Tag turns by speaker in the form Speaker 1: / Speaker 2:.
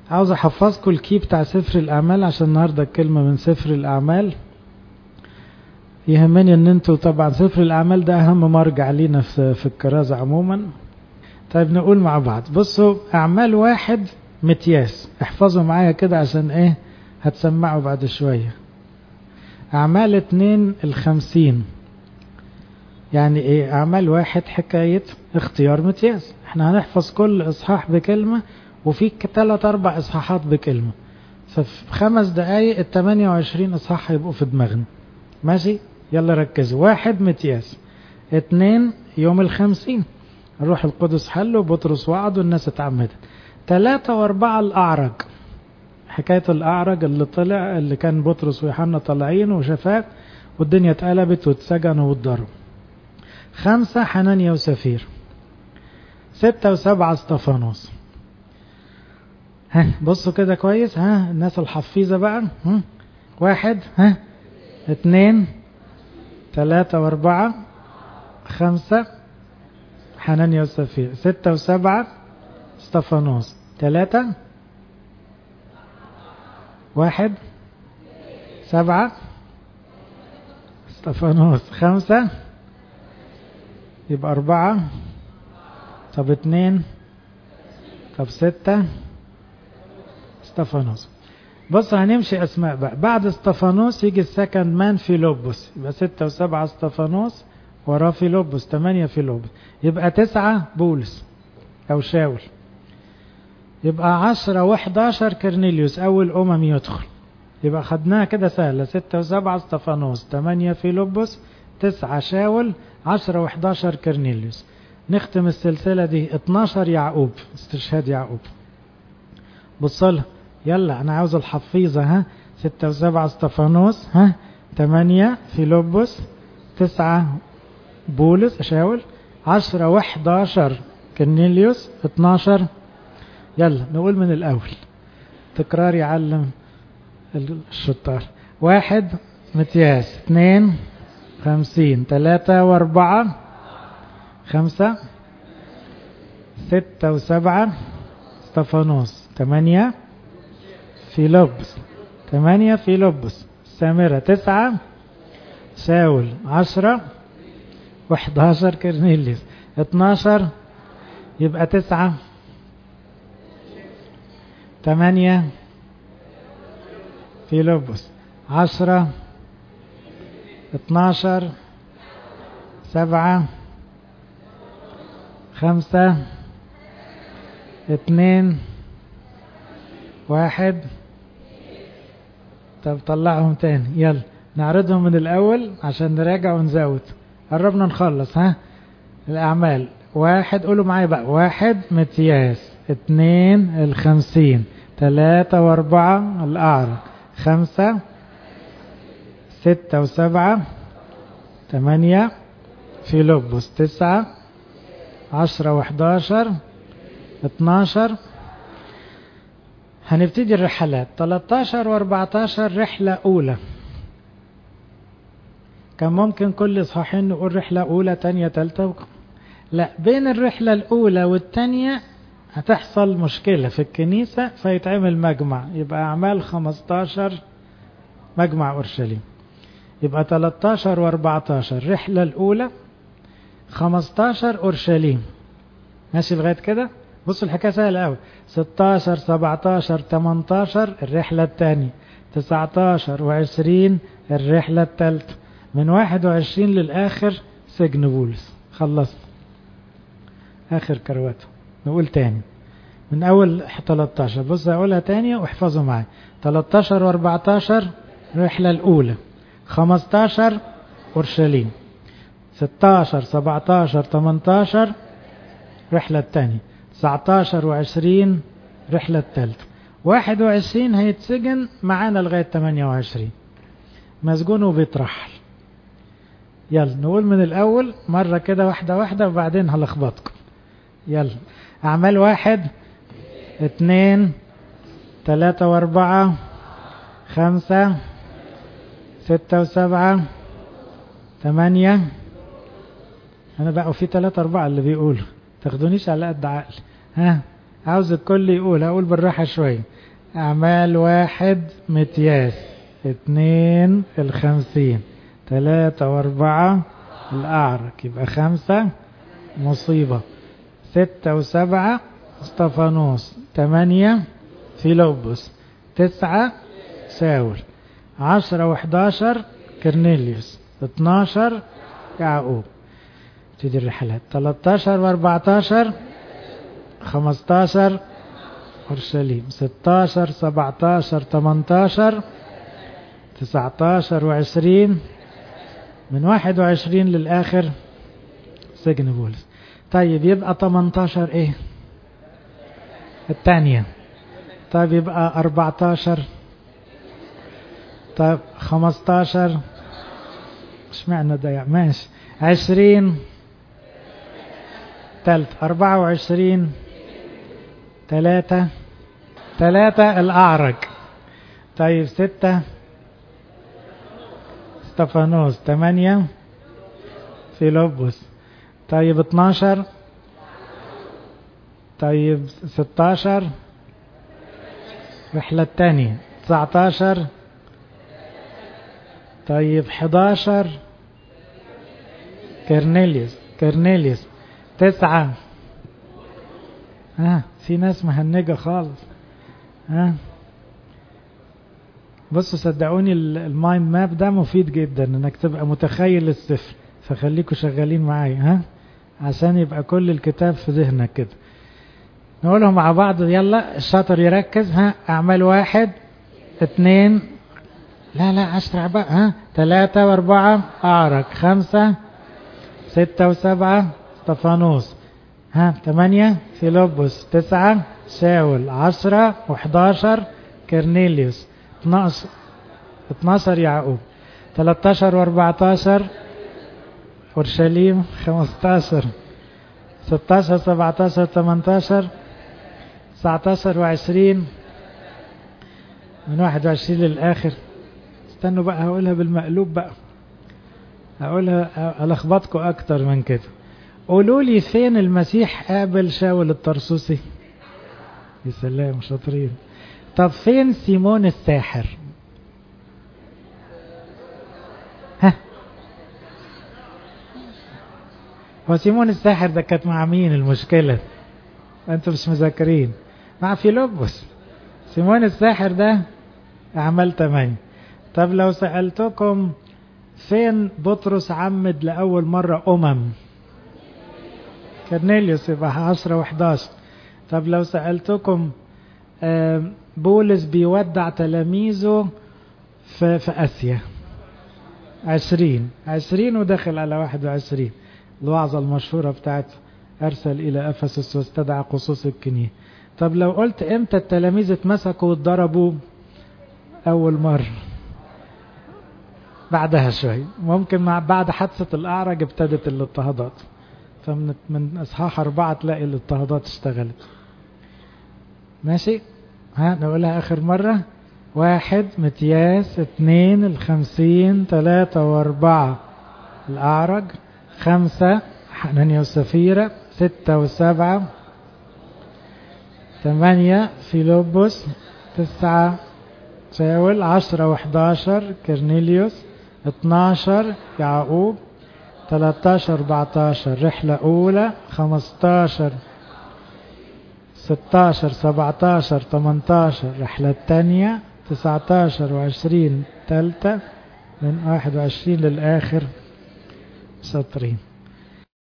Speaker 1: عاوز احفظكم الكي بتاع سفر الاعمال عشان النهارده الكلمه من سفر الاعمال يهمني ان انتوا طبعا سفر الاعمال ده اهم مرجع لينا في, في الكرازه عموما طيب نقول مع بعض بصوا اعمال واحد متياس احفظوا معايا كده عشان ايه هتسمعوا بعد شويه اعمال اتنين الخمسين يعني ايه اعمال واحد حكايه اختيار متياس احنا هنحفظ كل اصحاح بكلمه وفي ثلاث اربع اصحاحات بكلمه ففي خمس دقايق ال 28 اصحاح هيبقوا في دماغنا ماشي يلا ركزوا واحد متياس اتنين يوم الخمسين الروح القدس حل وبطرس وعد والناس اتعمدت ثلاثة واربعة الأعرج حكاية الأعرج اللي طلع اللي كان بطرس ويوحنا طالعين وشفاك والدنيا اتقلبت واتسجنوا واتضربوا خمسة حنانيا وسفير ستة وسبعة استفانوس ها بصوا كده كويس ها الناس الحفيظة بقى ها واحد ها اتنين تلاتة واربعة خمسة حنانيا وسفير ستة وسبعة استفانوس تلاتة واحد سبعة استفانوس خمسة يبقى أربعة طب اتنين طب ستة استفانوس بص هنمشي أسماء بقى بعد استفانوس يجي السكند مان في لوبوس يبقى ستة وسبعة استفانوس وراه في لوبوس تمانية في لوبوس يبقى تسعة بولس أو شاول يبقى عشرة وحداشر كرنيليوس أول أمم يدخل يبقى خدناها كده سهلة ستة وسبعة استفانوس تمانية في لوبوس تسعة شاول عشرة وحداشر كرنيليوس نختم السلسلة دي 12 يعقوب استشهاد يعقوب بصلها يلا أنا عاوز الحفيظة ها ستة وسبعة استفانوس ها تمانية فيلبس تسعة بولس شاول عشرة وحداشر كرنيليوس اتناشر يلا نقول من الأول تكرار يعلم الشطار واحد متياس اثنين خمسين ثلاثة واربعة خمسة ستة وسبعة استفانوس ثمانية في لبس ثمانية في لبس سامرة تسعة شاول عشرة وحداشر كرنيليس اتناشر يبقى تسعة ثمانية في لبس عشرة اتناشر سبعة خمسة اتنين واحد طب طلعهم تاني يلا نعرضهم من الأول عشان نراجع ونزود قربنا نخلص ها الأعمال واحد قولوا معايا بقى واحد متياس اتنين الخمسين تلاتة واربعة الأعرى خمسة ستة وسبعة ثمانية في لبس تسعة عشرة وحداشر اتناشر هنبتدي الرحلات 13 و14 رحلة أولى كان ممكن كل إصحاحين نقول رحلة أولى تانية تالتة و... لا بين الرحلة الأولى والتانية هتحصل مشكلة في الكنيسة فيتعمل مجمع يبقى أعمال 15 مجمع أورشليم يبقى 13 و14 الرحلة الأولى 15 أورشليم ماشي لغاية كده بصوا الحكاية سهلة أوي 16 17 18 الرحلة الثانية 19 و20 الرحلة الثالثة من 21 للآخر سجن بولس خلصت آخر كرواته نقول تاني من أول 13 بص أقولها تاني واحفظوا معايا 13 و14 الرحلة الأولى 15 أورشليم 16 17 18 الرحلة الثانية 19 و20 رحلة الثالثة 21 هيتسجن معانا لغاية 28 مسجون وبيترحل يلا نقول من الأول مرة كده واحدة واحدة وبعدين هلخبطكم يلا أعمال واحد اثنين ثلاثة واربعة خمسة ستة وسبعة ثمانية أنا بقى في ثلاثة أربعة اللي بيقولوا تاخدونيش على قد عقل ها عاوز الكل يقول هقول بالراحة شوية أعمال واحد متياس اتنين الخمسين تلاتة واربعة الأعرج يبقى خمسة مصيبة ستة وسبعة استفانوس تمانية فيلوبوس تسعة ساول عشرة وحداشر كرنيليوس اتناشر يعقوب تدي الرحلات تلاتاشر واربعتاشر خمستاشر أورشليم ستاشر سبعتاشر تمنتاشر تسعتاشر وعشرين من واحد وعشرين للآخر سجن بولس طيب يبقى تمنتاشر ايه الثانية طيب يبقى أربعتاشر طيب خمستاشر اشمعنى ده ماشي عشرين تالت أربعة وعشرين تلاتة تلاتة الأعرج طيب ستة استفانوس تمانية فيلوبوس طيب اتناشر طيب ستاشر رحلة التانية تسعتاشر طيب حداشر كرنيليوس كرنيليوس تسعة ها في ناس مهنجة خالص ها بصوا صدقوني المايند ماب ده مفيد جدا انك تبقى متخيل الصفر فخليكوا شغالين معايا ها عشان يبقى كل الكتاب في ذهنك كده نقولهم مع بعض يلا الشاطر يركز ها اعمال واحد اتنين لا لا اسرع بقى ها تلاتة واربعة اعرج خمسة ستة وسبعة استفانوس ها ثمانية فيلوبوس تسعة شاول عشرة وحداشر كرنيليوس 12 12 يعقوب 13 واربعتاشر اورشليم 15 16 17 18 19 وعشرين من 21 للآخر استنوا بقى هقولها بالمقلوب بقى هقولها ألخبطكم أكتر من كده قولوا لي فين المسيح قابل شاول الطرسوسي يا سلام شاطرين طب فين سيمون الساحر ها هو سيمون الساحر ده كانت مع مين المشكلة انتوا مش مذاكرين مع فيلبس سيمون الساحر ده أعمال تمانية طب لو سألتكم فين بطرس عمد لأول مرة أمم كرنيليوس يبقى عشرة وحداشر طب لو سألتكم بولس بيودع تلاميذه في, في آسيا عشرين عشرين ودخل على واحد وعشرين الوعظة المشهورة بتاعت أرسل إلى أفسس واستدعى قصوص الكنيه طب لو قلت إمتى التلاميذ اتمسكوا واتضربوا أول مرة بعدها شوي ممكن مع بعد حادثة الأعرج ابتدت الاضطهادات فمن من إصحاح أربعة تلاقي الاضطهادات اشتغلت ماشي ها نقولها آخر مرة واحد متياس اثنين الخمسين ثلاثة واربعة الأعرج خمسة حنانيا وسفيرة ستة وسبعة ثمانية فيلوبوس تسعة شاول عشرة وحداشر كرنيليوس اتناشر يعقوب تلاتاشر اربعتاشر رحلة أولى خمستاشر ستاشر سبعتاشر تمنتاشر رحلة تانية تسعتاشر وعشرين تالتة من واحد وعشرين للآخر شاطرين